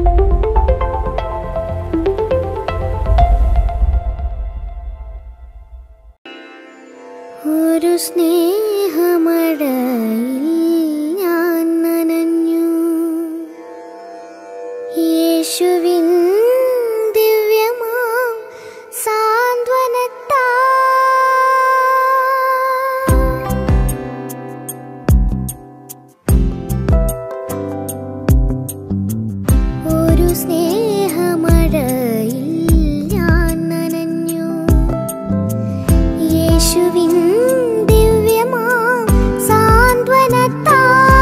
ഒരു സ്നേഹമടയിൽ ഞാൻ നനഞ്ഞു യേശുവിൻ ദിവ്യമാം സാന്ത്വനത്താ ഒരു സ്നേഹമടയിൽ ഞാൻ നനഞ്ഞു യേശുവിൻ ദിവ്യമാം സാന്ത്വനത്താൽ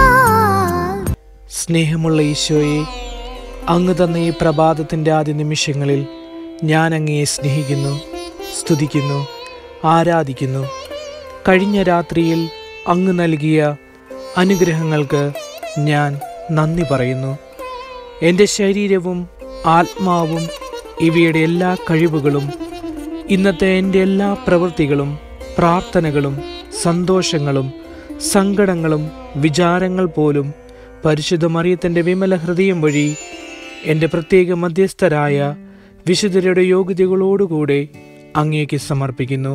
സ്നേഹമുള്ള ഈശോയെ അങ്ങ് തന്ന ഈ പ്രഭാതത്തിൻ്റെ ആദ്യ നിമിഷങ്ങളിൽ ഞാൻ അങ്ങയെ സ്നേഹിക്കുന്നു സ്തുതിക്കുന്നു ആരാധിക്കുന്നു കഴിഞ്ഞ രാത്രിയിൽ അങ്ങ് നൽകിയ അനുഗ്രഹങ്ങൾക്ക് ഞാൻ നന്ദി പറയുന്നു എൻ്റെ ശരീരവും ആത്മാവും ഇവയുടെ എല്ലാ കഴിവുകളും ഇന്നത്തെ എൻ്റെ എല്ലാ പ്രവൃത്തികളും പ്രാർത്ഥനകളും സന്തോഷങ്ങളും സങ്കടങ്ങളും വിചാരങ്ങൾ പോലും പരിശുദ്ധ മറിയത്തിൻ്റെ വിമല ഹൃദയം വഴി എൻ്റെ പ്രത്യേക മധ്യസ്ഥരായ വിശുദ്ധരുടെ യോഗ്യതകളോടുകൂടെ അങ്ങേക്ക് സമർപ്പിക്കുന്നു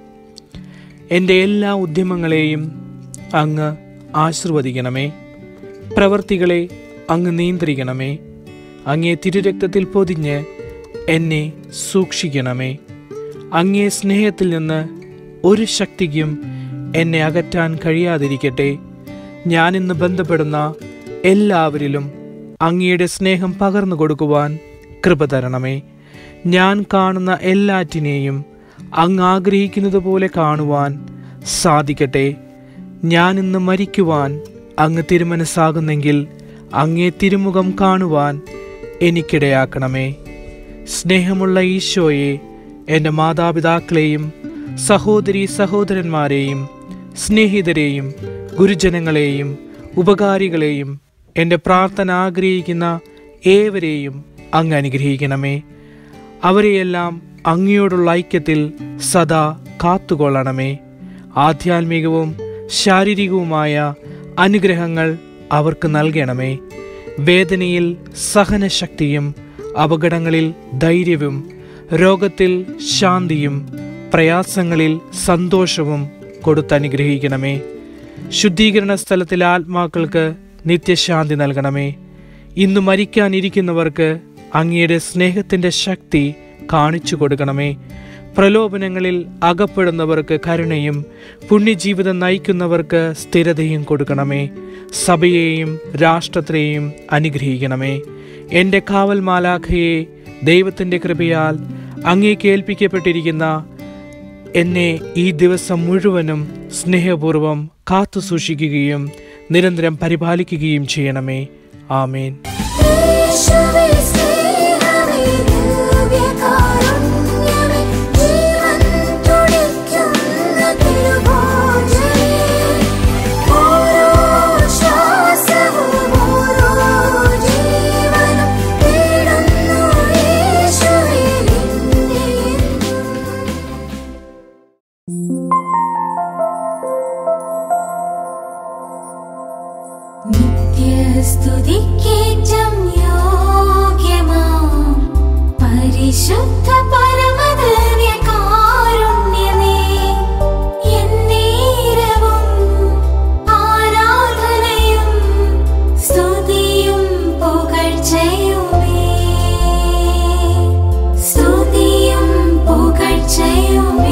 എൻ്റെ എല്ലാ ഉദ്യമങ്ങളെയും അങ്ങ് ആശീർവദിക്കണമേ പ്രവർത്തികളെ അങ്ങ് നിയന്ത്രിക്കണമേ അങ്ങേ തിരുരക്തത്തിൽ പൊതിഞ്ഞ് എന്നെ സൂക്ഷിക്കണമേ അങ്ങേ സ്നേഹത്തിൽ നിന്ന് ഒരു ശക്തിക്കും എന്നെ അകറ്റാൻ കഴിയാതിരിക്കട്ടെ ഞാൻ ഇന്ന് ബന്ധപ്പെടുന്ന എല്ലാവരിലും അങ്ങയുടെ സ്നേഹം പകർന്നു കൊടുക്കുവാൻ കൃപ തരണമേ ഞാൻ കാണുന്ന എല്ലാറ്റിനെയും അങ്ങ് ആഗ്രഹിക്കുന്നത് പോലെ കാണുവാൻ സാധിക്കട്ടെ ഞാൻ ഇന്ന് മരിക്കുവാൻ അങ്ങ് തിരുമനസ്സാകുന്നെങ്കിൽ അങ്ങേ തിരുമുഖം കാണുവാൻ എനിക്കിടയാക്കണമേ സ്നേഹമുള്ള ഈശോയെ എൻ്റെ മാതാപിതാക്കളെയും സഹോദരി സഹോദരന്മാരെയും സ്നേഹിതരെയും ഗുരുജനങ്ങളെയും ഉപകാരികളെയും എൻ്റെ പ്രാർത്ഥന ആഗ്രഹിക്കുന്ന ഏവരെയും അങ്ങ് അനുഗ്രഹിക്കണമേ അവരെയെല്ലാം അങ്ങയോടുള്ള ഐക്യത്തിൽ സദാ കാത്തുകൊള്ളണമേ ആധ്യാത്മികവും ശാരീരികവുമായ അനുഗ്രഹങ്ങൾ അവർക്ക് നൽകണമേ വേദനയിൽ സഹനശക്തിയും അപകടങ്ങളിൽ ധൈര്യവും രോഗത്തിൽ ശാന്തിയും പ്രയാസങ്ങളിൽ സന്തോഷവും കൊടുത്തനുഗ്രഹിക്കണമേ ശുദ്ധീകരണ സ്ഥലത്തിലെ ആത്മാക്കൾക്ക് നിത്യശാന്തി നൽകണമേ ഇന്ന് മരിക്കാനിരിക്കുന്നവർക്ക് അങ്ങയുടെ സ്നേഹത്തിൻ്റെ ശക്തി കാണിച്ചു കൊടുക്കണമേ പ്രലോഭനങ്ങളിൽ അകപ്പെടുന്നവർക്ക് കരുണയും പുണ്യജീവിതം നയിക്കുന്നവർക്ക് സ്ഥിരതയും കൊടുക്കണമേ സഭയെയും രാഷ്ട്രത്തെയും അനുഗ്രഹിക്കണമേ എൻ്റെ കാവൽ മാലാഖയെ ദൈവത്തിൻ്റെ കൃപയാൽ അങ്ങേക്ക് ഏൽപ്പിക്കപ്പെട്ടിരിക്കുന്ന എന്നെ ഈ ദിവസം മുഴുവനും സ്നേഹപൂർവം കാത്തു സൂക്ഷിക്കുകയും നിരന്തരം പരിപാലിക്കുകയും ചെയ്യണമേ ആമേൻ യേശുവേ സ്നേഹമേ ദിവ്യകാരുണ്യമേ ജീവൻ തുടിക്കുന്ന തിരുഭോജനേ ഓരോ ശ്വാസവും ഓരോ ജീവനും തേടുന്നു യേശുവേ നിന്നെ നിത്യസ്തുതിക്കേറ്റം യോഗ്യമാം പരിശുദ്ധ പരമദിവ്യകാരുണ്യമേ, എന്നേരവും ആരാധനയും സ്തുതിയും പുകഴ്ചയുമേ. സ്തുതിയും പുകഴ്ചയുമേ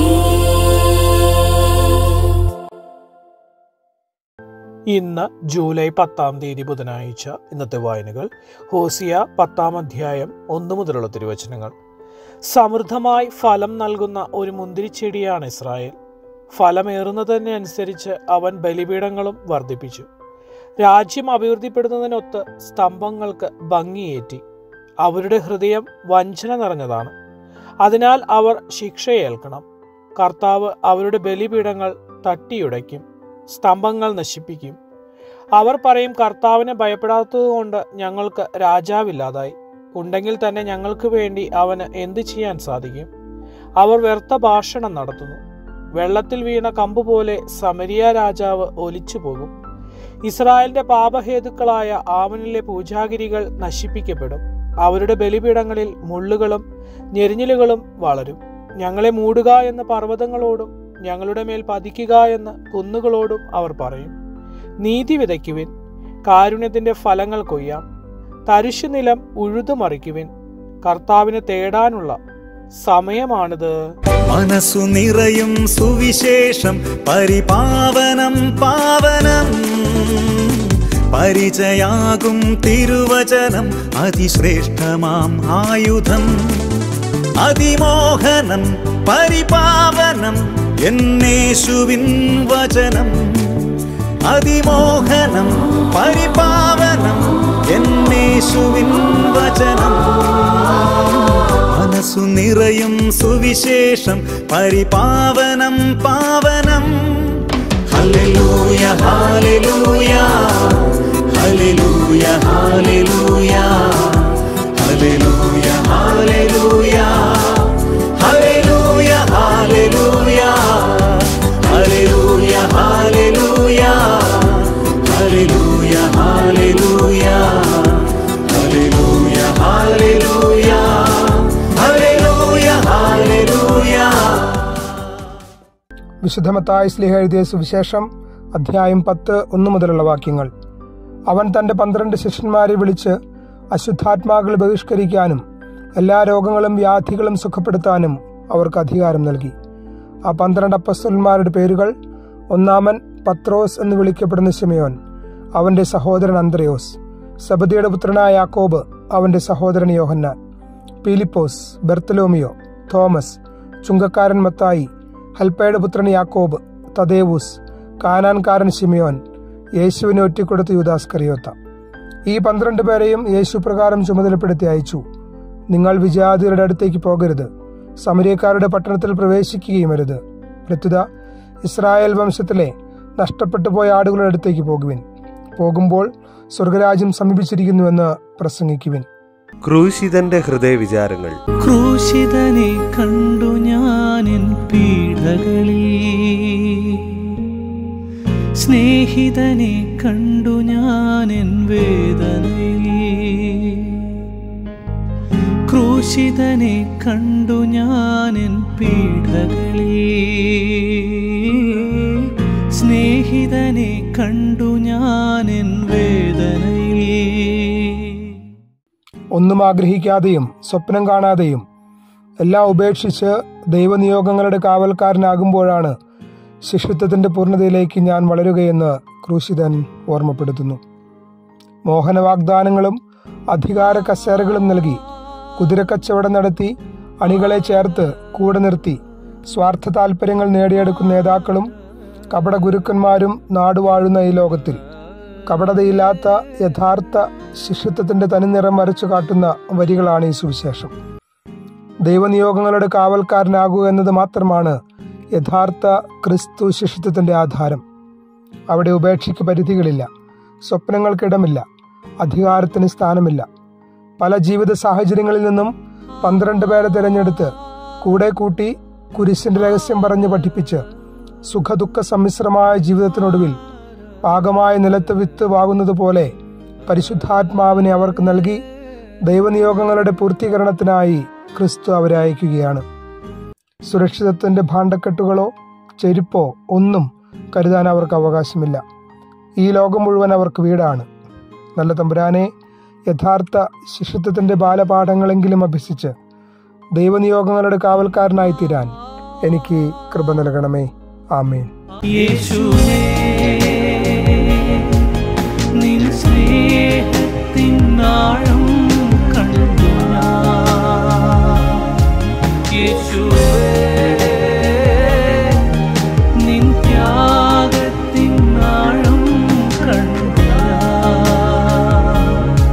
ഇന്ന് ജൂലൈ പത്താം തീയതി ബുധനാഴ്ച ഇന്നത്തെ വായനകൾ ഹോസിയ പത്താം അധ്യായം ഒന്നു മുതലുള്ള തിരുവചനങ്ങൾ സമൃദ്ധമായി ഫലം നൽകുന്ന ഒരു മുന്തിരിച്ചെടിയാണ് ഇസ്രായേൽ ഫലമേറുന്നതിനെ അനുസരിച്ച് അവൻ ബലിപീഠങ്ങളും വർദ്ധിപ്പിച്ചു രാജ്യം അഭിവൃദ്ധിപ്പെടുന്നതിനൊത്ത് സ്തംഭങ്ങൾക്ക് ഭംഗിയേറ്റി അവരുടെ ഹൃദയം വഞ്ചന നിറഞ്ഞതാണ് അതിനാൽ അവർ ശിക്ഷയേൽക്കണം കർത്താവ് അവരുടെ ബലിപീഠങ്ങൾ തട്ടിയുടയ്ക്കും സ്തംഭങ്ങൾ നശിപ്പിക്കും അവർ പറയും കർത്താവിനെ ഭയപ്പെടാത്തതുകൊണ്ട് ഞങ്ങൾക്ക് രാജാവില്ലാതായി ഉണ്ടെങ്കിൽ തന്നെ ഞങ്ങൾക്ക് വേണ്ടി അവന് എന്ത് ചെയ്യാൻ സാധിക്കും അവർ വ്യർത്ഥ ഭാഷണം നടത്തുന്നു വെള്ളത്തിൽ വീണ കമ്പ് പോലെ സമരിയ രാജാവ് ഒലിച്ചു പോകും ഇസ്രായേലിന്റെ പാപഹേതുക്കളായ ആമനിലെ പൂജാഗിരികൾ നശിപ്പിക്കപ്പെടും അവരുടെ ബലിപീഠങ്ങളിൽ മുള്ളുകളും ഞെരിഞ്ഞിലുകളും വളരും ഞങ്ങളെ മൂടുക എന്ന പർവ്വതങ്ങളോടും ഞങ്ങളുടെ മേൽ പതിക്കുക എന്ന് കുന്നുകളോടും അവർ പറയും നീതി വിതയ്ക്കുവിൻ കാരുണ്യത്തിന്റെ ഫലങ്ങൾ കൊയ്യാം തരിശുനിലം ഉഴുതുമറിക്കുവിൻ കർത്താവിനെ തേടാനുള്ള സമയമാണിത് മനസ്സു നിറയും സുവിശേഷം പരിപാവനം പാവനം പരിചയാകും തിരുവചനം അതിശ്രേഷ്ഠമാം ആയുധം അതിമോഹനം പരിപാവനം എന്നേശുവിൻ വചനം അതിമോഹനം പരിപാവനം എന്നേശുവിൻ വചനം മനസ്സു നിറയും സുവിശേഷം പരിപാവനം പാവനം ഹല്ലേലൂയ ഹല്ലേലൂയ ഹല്ലേലൂയ ഹല്ലേലൂയ ഹല്ലേലൂയ ഹല്ലേലൂയ ഹല്ലേലൂയ ഹല്ലേലൂയ ഹല്ലേലൂയ ഹല്ലേലൂയ ഹല്ലേലൂയ ഹല്ലേലൂയ ഹല്ലേലൂയ ഹല്ലേലൂയ ഹല്ലേലൂയ ഹല്ലേലൂയ വിശുദ്ധമത്തായ സ്ലിഹ എഴുതിയ സുവിശേഷം അധ്യായം പത്ത് ഒന്ന് മുതലുള്ള വാക്യങ്ങൾ അവൻ തന്റെ പന്ത്രണ്ട് ശിഷ്യന്മാരെ വിളിച്ച് അശുദ്ധാത്മാക്കൾ ബഹിഷ്കരിക്കാനും എല്ലാ രോഗങ്ങളും വ്യാധികളും സുഖപ്പെടുത്താനും അവർക്ക് അധികാരം നൽകി ആ പന്ത്രണ്ട് അപ്പസ്തലന്മാരുടെ പേരുകൾ ഒന്നാമൻ പത്രോസ് എന്ന് വിളിക്കപ്പെടുന്ന ശിമയോൻ അവന്റെ സഹോദരൻ അന്ത്രയോസ് സബദിയുടെ പുത്രനായ യാക്കോബ് അവന്റെ സഹോദരൻ യോഹന്നാൻ പീലിപ്പോസ് ബെർത്തലോമിയോ തോമസ് ചുങ്കക്കാരൻ മത്തായി ഹൽപ്പയുടെ പുത്രൻ യാക്കോബ് തദേവൂസ് കാനാൻകാരൻ ശിമിയോൻ യേശുവിനെ ഒറ്റിക്കൊടുത്ത യൂദാസ് കറിയോത്ത ഈ പന്ത്രണ്ട് പേരെയും യേശു പ്രകാരം ചുമതലപ്പെടുത്തി അയച്ചു നിങ്ങൾ വിജയാതിയുടെ അടുത്തേക്ക് പോകരുത് സമരിയക്കാരുടെ പട്ടണത്തിൽ പ്രവേശിക്കുകയും അരുത് പ്രത്യുത ഇസ്രായേൽ വംശത്തിലെ നഷ്ടപ്പെട്ടു പോയ ആടുകളുടെ അടുത്തേക്ക് പോകുവിൻ പോകുമ്പോൾ സ്വർഗരാജ്യം സമീപിച്ചിരിക്കുന്നുവെന്ന് പ്രസംഗിക്കുവിൻ ക്രൂശിതന്റെ ഹൃദയവിചാരങ്ങൾ ക്രൂശിതനെ കണ്ടു ഞാനിൻ പീഡകളിൽ സ്നേഹിതനെ കണ്ടു ഞാനിൻ വേദനയിൽ ക്രൂശിതനെ കണ്ടു ഞാനിൻ പീഡകളിൽ സ്നേഹിതനെ കണ്ടു ഞാനിൻ വേദനയിൽ ഒന്നും ആഗ്രഹിക്കാതെയും സ്വപ്നം കാണാതെയും എല്ലാം ഉപേക്ഷിച്ച് ദൈവനിയോഗങ്ങളുടെ കാവൽക്കാരനാകുമ്പോഴാണ് ശിഷ്യത്വത്തിന്റെ പൂർണ്ണതയിലേക്ക് ഞാൻ വളരുകയെന്ന് ക്രൂശിതൻ ഓർമ്മപ്പെടുത്തുന്നു മോഹന വാഗ്ദാനങ്ങളും അധികാര കസേരകളും നൽകി കുതിരക്കച്ചവടം നടത്തി അണികളെ ചേർത്ത് കൂടെ നിർത്തി സ്വാർത്ഥ താൽപ്പര്യങ്ങൾ നേടിയെടുക്കുന്ന നേതാക്കളും കപട ഗുരുക്കന്മാരും നാടുവാഴുന്ന ഈ ലോകത്തിൽ കപടതയില്ലാത്ത യഥാർത്ഥ ശിഷ്യത്വത്തിന്റെ തനിനിറം വരച്ചു കാട്ടുന്ന വരികളാണ് ഈ സുവിശേഷം ദൈവനിയോഗങ്ങളുടെ കാവൽക്കാരനാകുക എന്നത് മാത്രമാണ് യഥാർത്ഥ ക്രിസ്തു ശിഷ്യത്വത്തിന്റെ ആധാരം അവിടെ ഉപേക്ഷയ്ക്ക് പരിധികളില്ല സ്വപ്നങ്ങൾക്കിടമില്ല അധികാരത്തിന് സ്ഥാനമില്ല പല ജീവിത സാഹചര്യങ്ങളിൽ നിന്നും പന്ത്രണ്ട് പേരെ തിരഞ്ഞെടുത്ത് കൂടെ കൂട്ടി കുരിശിന്റെ രഹസ്യം പറഞ്ഞ് പഠിപ്പിച്ച് സുഖദുഃഖ സമ്മിശ്രമായ ജീവിതത്തിനൊടുവിൽ പാകമായ നിലത്ത് വിത്ത് വാകുന്നത് പോലെ പരിശുദ്ധാത്മാവിനെ അവർക്ക് നൽകി ദൈവനിയോഗങ്ങളുടെ പൂർത്തീകരണത്തിനായി ക്രിസ്തു അവരെ അയക്കുകയാണ് സുരക്ഷിതത്വന്റെ ഭാണ്ഡക്കെട്ടുകളോ ചെരുപ്പോ ഒന്നും കരുതാൻ അവർക്ക് അവകാശമില്ല ഈ ലോകം മുഴുവൻ അവർക്ക് വീടാണ് നല്ല തമ്പുരാനെ യഥാർത്ഥ ശിഷ്യത്വത്തിന്റെ ബാലപാഠങ്ങളെങ്കിലും അഭ്യസിച്ച് ദൈവനിയോഗങ്ങളുടെ കാവൽക്കാരനായി തീരാൻ എനിക്ക് കൃപ നൽകണമേ ആമേൻ യേശുവേ നിൻ സ്നേഹത്തിൻ ആഴം കണ്ടു ഞാൻ. യേശുവേ നിൻ ത്യാഗത്തിൻ ആഴം കണ്ടു ഞാൻ.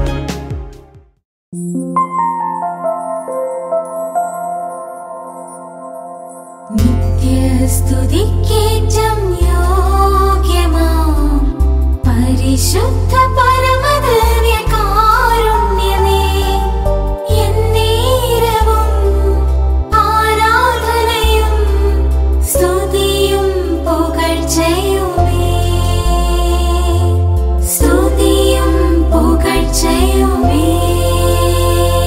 നിത്യസ്തുതിക്കേറ്റം യോഗ്യമാം പരിശുദ്ധ പരമദിവ്യകാരുണ്യമേ, എന്നേരവും ആരാധനയും സ്തുതിയും പുകഴ്ചയുമേ. സ്തുതിയും പുകഴ്ചയുമേ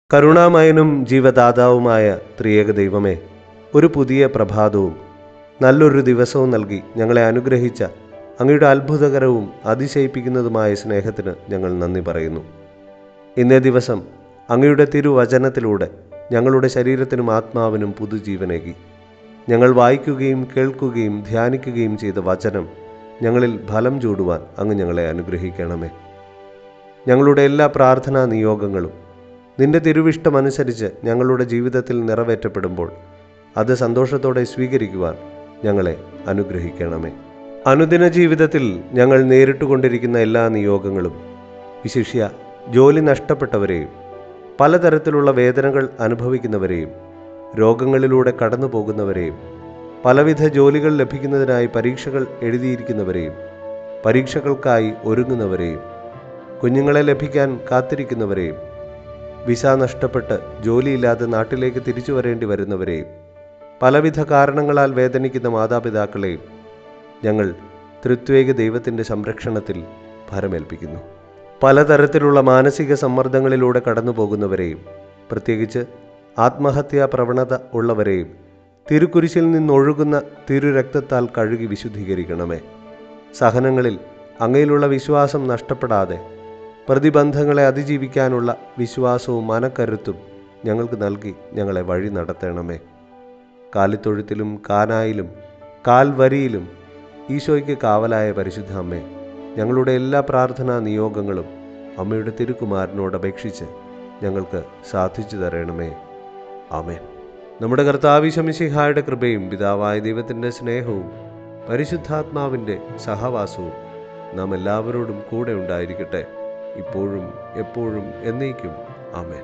കരുണാമയനും ജീവദാതാവുമായ ത്രിയേക ദൈവമേ ഒരു പുതിയ പ്രഭാതവും നല്ലൊരു ദിവസവും നൽകി ഞങ്ങളെ അനുഗ്രഹിച്ച അങ്ങയുടെ അത്ഭുതകരവും അതിശയിപ്പിക്കുന്നതുമായ സ്നേഹത്തിന് ഞങ്ങൾ നന്ദി പറയുന്നു ഇന്നേ ദിവസം അങ്ങയുടെ തിരുവചനത്തിലൂടെ ഞങ്ങളുടെ ശരീരത്തിനും ആത്മാവിനും പുതുജീവനേകി ഞങ്ങൾ വായിക്കുകയും കേൾക്കുകയും ധ്യാനിക്കുകയും ചെയ്ത വചനം ഞങ്ങളിൽ ഫലം ചൂടുവാൻ അങ്ങ് ഞങ്ങളെ അനുഗ്രഹിക്കണമേ ഞങ്ങളുടെ എല്ലാ പ്രാർത്ഥനാ നിയോഗങ്ങളും നിന്റെ തിരുവിഷ്ടമനുസരിച്ച് ഞങ്ങളുടെ ജീവിതത്തിൽ നിറവേറ്റപ്പെടുമ്പോൾ അത് സന്തോഷത്തോടെ സ്വീകരിക്കുവാൻ ഞങ്ങളെ അനുഗ്രഹിക്കണമേ അനുദിന ജീവിതത്തിൽ ഞങ്ങൾ നേരിട്ടുകൊണ്ടിരിക്കുന്ന എല്ലാ നിയോഗങ്ങളും വിശിഷ്യ ജോലി നഷ്ടപ്പെട്ടവരെയും പലതരത്തിലുള്ള വേദനകൾ അനുഭവിക്കുന്നവരെയും രോഗങ്ങളിലൂടെ കടന്നു പോകുന്നവരെയും പലവിധ ജോലികൾ ലഭിക്കുന്നതിനായി പരീക്ഷകൾ എഴുതിയിരിക്കുന്നവരെയും പരീക്ഷകൾക്കായി ഒരുങ്ങുന്നവരെയും കുഞ്ഞുങ്ങളെ ലഭിക്കാൻ കാത്തിരിക്കുന്നവരെയും വിസ നഷ്ടപ്പെട്ട് ജോലിയില്ലാതെ നാട്ടിലേക്ക് തിരിച്ചു വരേണ്ടി വരുന്നവരെയും പലവിധ കാരണങ്ങളാൽ വേദനിക്കുന്ന മാതാപിതാക്കളെയും ഞങ്ങൾ തൃത്വേക ദൈവത്തിൻ്റെ സംരക്ഷണത്തിൽ ഭരമേൽപ്പിക്കുന്നു പലതരത്തിലുള്ള മാനസിക സമ്മർദ്ദങ്ങളിലൂടെ കടന്നു പോകുന്നവരെയും പ്രത്യേകിച്ച് ആത്മഹത്യാ പ്രവണത ഉള്ളവരെയും തിരുക്കുരിശിൽ നിന്നൊഴുകുന്ന തിരുരക്തത്താൽ കഴുകി വിശുദ്ധീകരിക്കണമേ സഹനങ്ങളിൽ അങ്ങയിലുള്ള വിശ്വാസം നഷ്ടപ്പെടാതെ പ്രതിബന്ധങ്ങളെ അതിജീവിക്കാനുള്ള വിശ്വാസവും മനക്കരുത്തും ഞങ്ങൾക്ക് നൽകി ഞങ്ങളെ വഴി നടത്തണമേ കാലിത്തൊഴുത്തിലും കാനായിലും കാൽവരിയിലും ഈശോയ്ക്ക് കാവലായ പരിശുദ്ധ അമ്മേ ഞങ്ങളുടെ എല്ലാ പ്രാർത്ഥനാ നിയോഗങ്ങളും അമ്മയുടെ തിരുക്കുമാരനോട് അപേക്ഷിച്ച് ഞങ്ങൾക്ക് സാധിച്ചു തരണമേ ആമേൻ നമ്മുടെ കർത്താവിശമിശിഹായുടെ കൃപയും പിതാവായ ദൈവത്തിൻ്റെ സ്നേഹവും പരിശുദ്ധാത്മാവിൻ്റെ സഹവാസവും നാം എല്ലാവരോടും കൂടെ ഉണ്ടായിരിക്കട്ടെ ഇപ്പോഴും എപ്പോഴും എന്നേക്കും ആമേൻ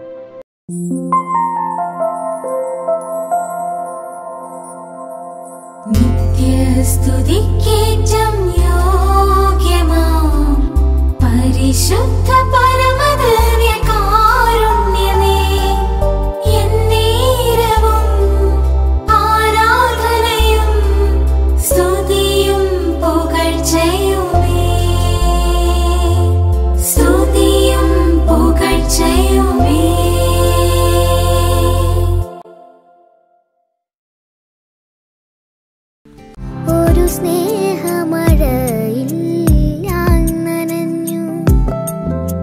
നിത്യസ്തുതിക്കേറ്റം യോഗ്യമാം പരിശുദ്ധ പരമദിവ്യകാരുണ്യമേ, എന്നേരവും ആരാധനയും സ്തുതിയും പുകഴ്ചയുമേ. സ്തുതിയും പുകഴ്ചയുമേ ഒരു സ്നേഹമഴയിൽ ഞാൻ നനഞ്ഞു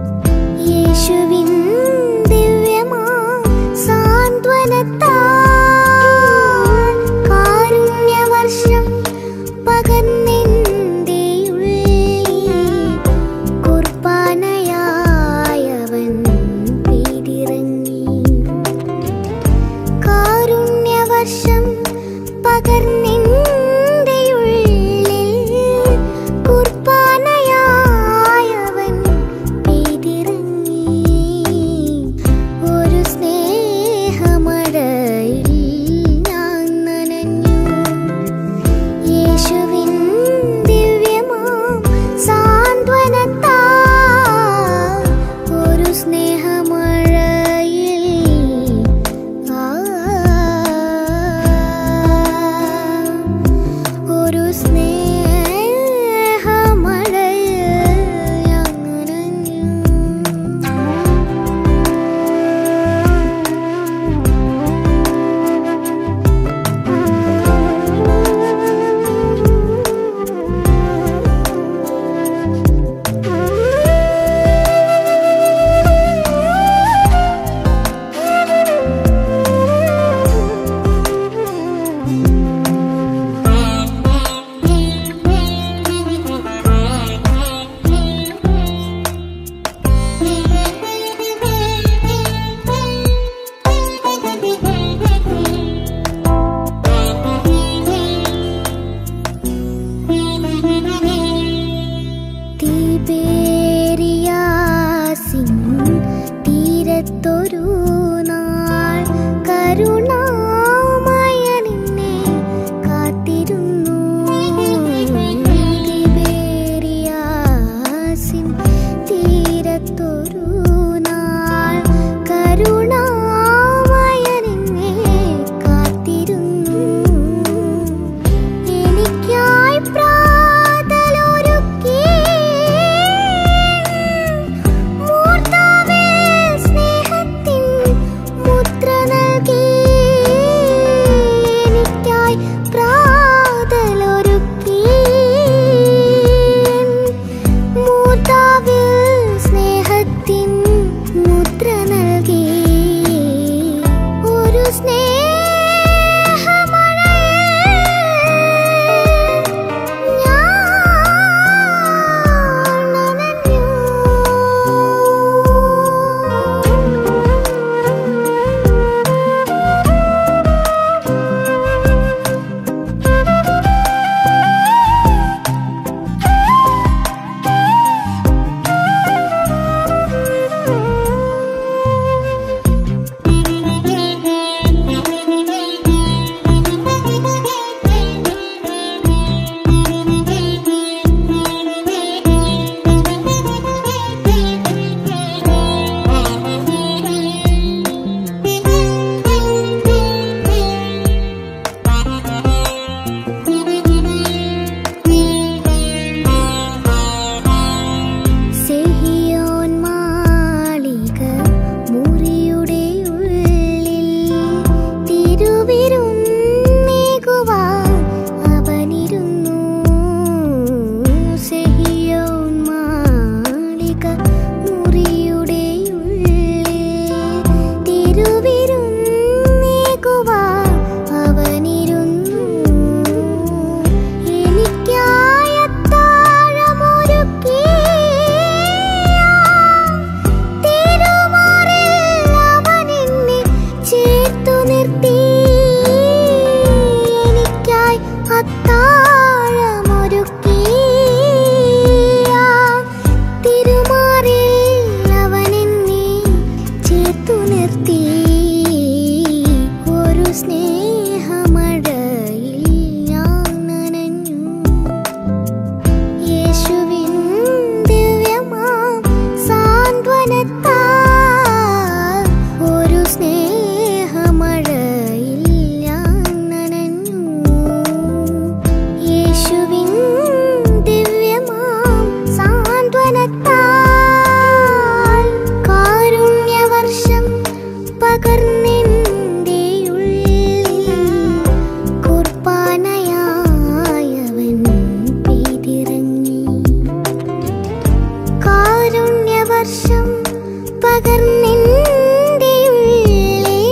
ഹർഷം പകർന്നെന്റെ ഉള്ളിൽ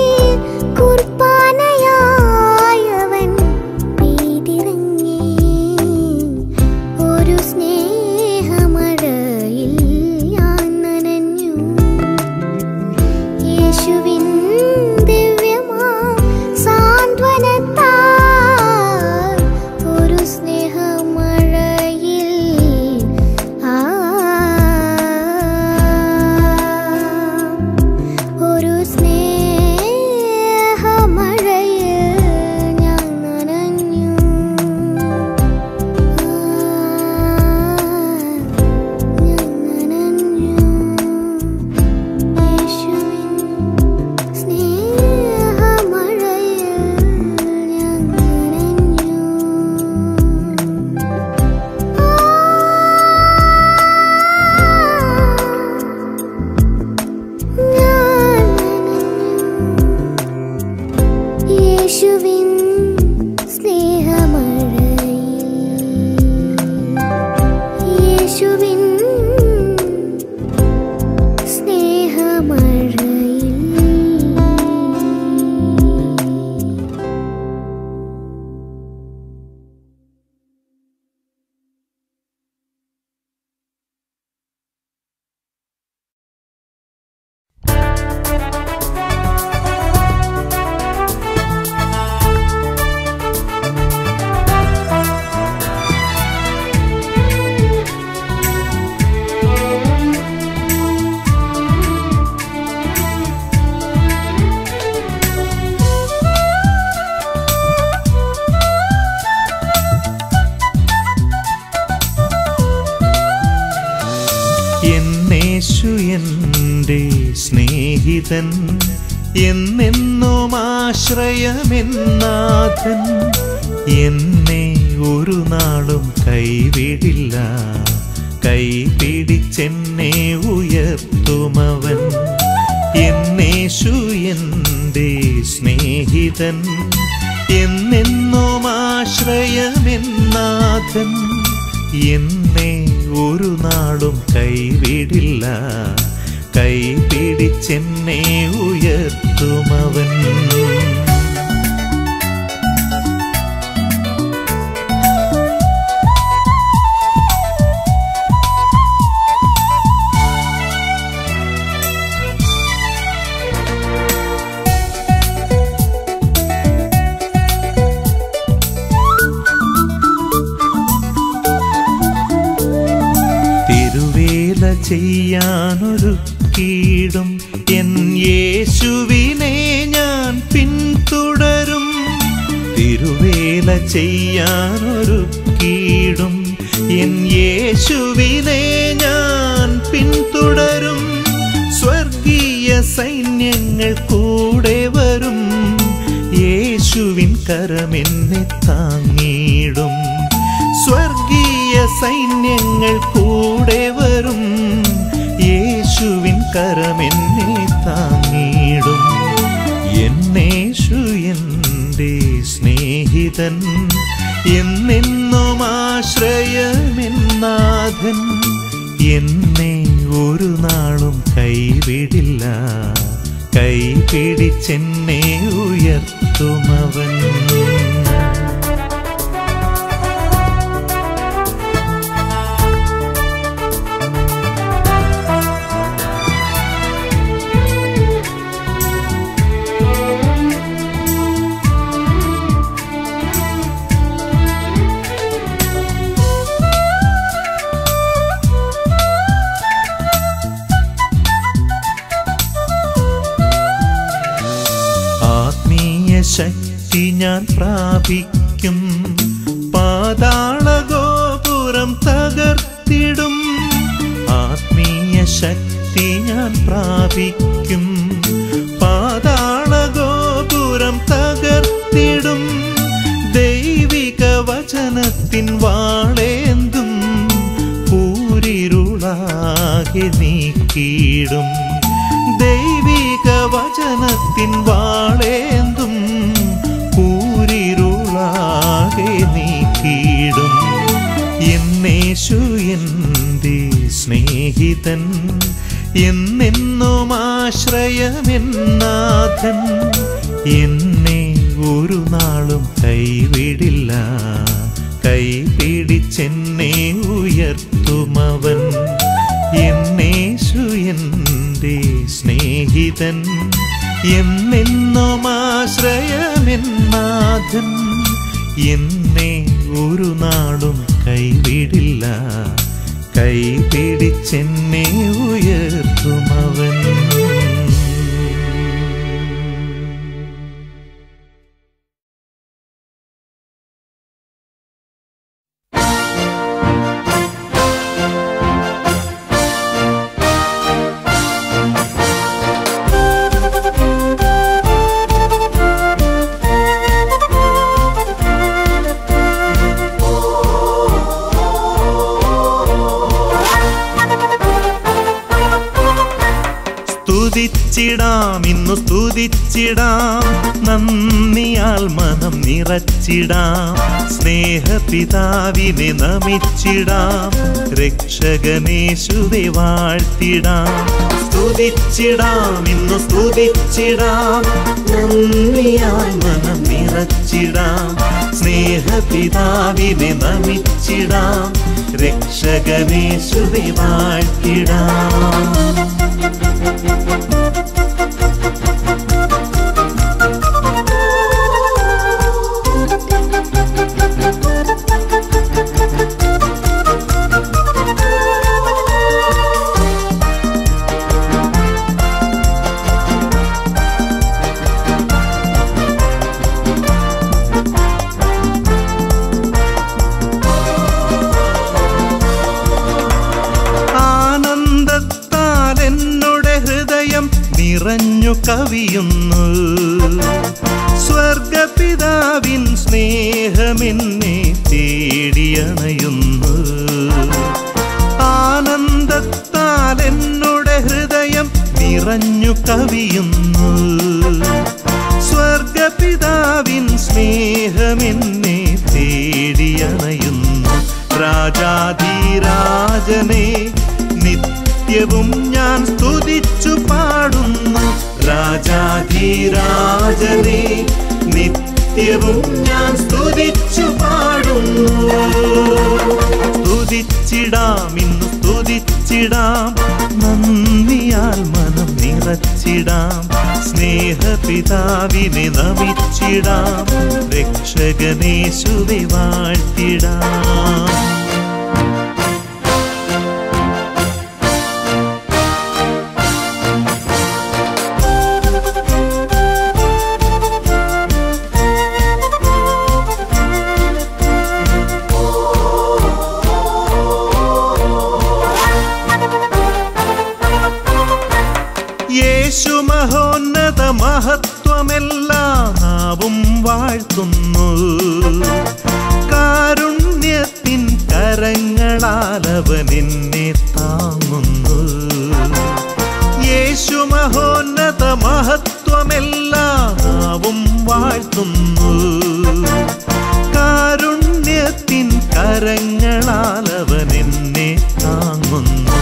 കുർബാനയായവൻ പെയ്തിറങ്ങി ഒരു സ്നേഹമഴയിൽ ഞാൻ നനഞ്ഞു യേശുവിൻ ദിവ്യമാം സാന്ത്വനത്താൽ ഒരു സ്നേഹമഴയിൽ ആ ഒരു സ്നേഹമഴയിൽ ഞാൻ നനഞ്ഞു ഞാൻ നനഞ്ഞു യേശുവിൻ സ്നേഹമഴയിൽ ഞാൻ നനഞ്ഞു ഞാൻ നനഞ്ഞു യേശുവിൻ സ്നേഹമഴയിൽ യേശുവിൻ സ്നേഹമഴയിൽ എന്നേശു എൻ്റെ സ്നേഹിതൻ എന്നെന്നും ആശ്രയമെന്നാഥൻ എന്നെ ഒരു നാളും കൈവിടില്ല കൈപിടിച്ചെന്നെ ഉയർത്തുമവൻ എന്നേശു എൻ്റെ സ്നേഹിതൻ എന്നെന്നും ആശ്രയമെന്നാഥൻ എന്നെ ഒരു നാളും കൈവിടില്ല കൈപിടിച്ചെന്നെ ഉയർത്തുമവൻ തിരുവേല ചെയ്യാനൊരുക്കിയിടും എൻ യേശുവിനെ ഞാൻ പിന്തുടരും തിരുവേല ചെയ്യാനൊരുക്കിയിടും എൻ യേശുവിനെ ഞാൻ പിന്തുടരും സ്വർഗീയ സൈന്യങ്ങൾ കൂടെ വരും യേശുവിൻ കരമെന്നെ താങ്ങിയിടും സ്വർഗീയ സൈന്യങ്ങൾ കൂടെ വരും യേശുവിൻ കരമെന്നെ താങ്ങിയിടും എന്നേശു എൻ്റെ സ്നേഹിതൻ എന്നെന്നും ആശ്രയമെന്നാഥൻ എന്നെ ഒരു നാളും കൈവിടില്ല കൈപിടിച്ചെന്നെ ഉയർത്തുമവൻ ആത്മീയ ശക്തി ഞാൻ പ്രാപിക്കും പാതാളഗോപുരം തകർത്തിടും ആത്മീയ ശക്തി ഞാൻ പ്രാപിക്കും പാതാളഗോപുരം തകർത്തിടും ദൈവിക വചനത്തിൻ വാളേന്തും പൂരിരുളാകെ നീക്കിയിടും ദൈവിക വചനത്തിൻ വാളേന്തും പൂരിരുളാകെ നീക്കിയിടും എന്നേശു എൻ്റെ സ്നേഹ സ്നേഹിതൻ എന്നെന്നും ആശ്രയമെന്നാഥൻ എന്നെ ഒരു നാളും കൈവിടില്ല കൈപിടിച്ചെന്നെ ഉയർത്തുമവൻ എന്നേശു എൻ്റെ സ്നേഹിതൻ എന്നെന്നും ആശ്രയമെന്നാഥൻ എന്നെ ഒരു നാളും കൈവിടില്ല കൈപിടിച്ചെന്നെ ഉയർത്തുമവൻ സ്തുതിച്ചിടാം ഇന്നു സ്തുതിച്ചിടാം നന്ദിയാൽ മനം നിറച്ചിടാം സ്നേഹപിതാവിനെ നമിച്ചിടാം രക്ഷകനേശുവെ വാഴ്ത്തിടാം സ്തുതിച്ചിടാം ഇന്നു സ്തുതിച്ചിടാം നന്ദിയാൽ മനം നിറച്ചിടാം സ്നേഹപിതാവിനെ നമിച്ചിടാം രക്ഷകനേശുവെ വാഴ്ത്തിടാം ആനന്ദത്താൽ എന്നോട് ഹൃദയം നിറഞ്ഞു കവിയുന്നു സ്വർഗപിതാവിൻ സ്നേഹമെന്നെ തേടിയണയുന്നു ആനന്ദത്താൽ എന്നോട് ഹൃദയം നിറഞ്ഞു കവിയുന്നു സ്വർഗപിതാവിൻ സ്നേഹമെന്നെ തേടിയണയുന്നു രാജാധീരാജനെ നിത്യവും ഞാൻ സ്തുതിച്ചു പാടുന്നു രാജാധീരാജനെ നിത്യവും ഞാൻ സ്തുതിച്ചു പാടുന്നു സ്തുതിച്ചിടാം ഇന്നു സ്തുതിച്ചിടാം നന്ദിയാൽ മനം നിറച്ചിടാം സ്നേഹപിതാവിനെ നമിച്ചിടാം രക്ഷകനേശുവെ വാഴ്ത്തിടാം യേശു മഹോന്നത മഹത്വമെല്ലാം നാവും വാഴ്ത്തുന്നു കാരുണ്യത്തിൻ കരങ്ങളാൽ അവൻ എന്നെ താങ്ങുന്നു യേശു മഹോന്നത മഹത്വമെല്ലാം നാവും വാഴ്ത്തുന്നു കാരുണ്യത്തിൻ കരങ്ങളാൽ അവൻ എന്നെ താങ്ങുന്നു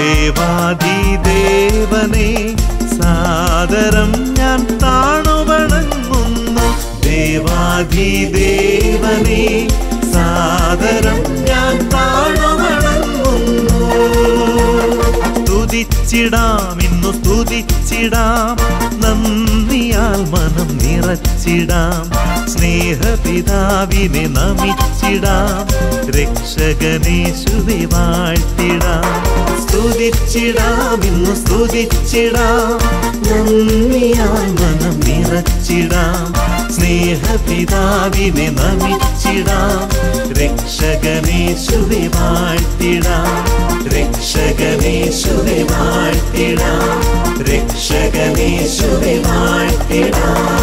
ദേവാധിദേവനെ സാദരം ഞാൻ താണുവണങ്ങുന്നു ദേവാധിദേവനെ സാദരം ഞാൻ താണുവണങ്ങുന്നു സ്തുതിച്ചിടാം ഇന്നു സ്തുതിച്ചിടാം നന്ദിയാൽ മനം നിറച്ചിടാം സ്നേഹപിതാവിനെ നമിച്ചിടാം രക്ഷകനേശുവെ വാഴ്ത്തിടാം സ്തുതിച്ചിടാം ഇന്നു സ്തുതിച്ചിടാം നന്ദിയാൽ മനം നിറച്ചിടാം സ്നേഹപിതാവിനെ നമിച്ചിടാം രക്ഷകനേശുവെ വാഴ്ത്തിടാം രക്ഷകനേശുവെ വാഴ്ത്തിടാം രക്ഷകനേശുവെ വാഴ്ത്തിടാം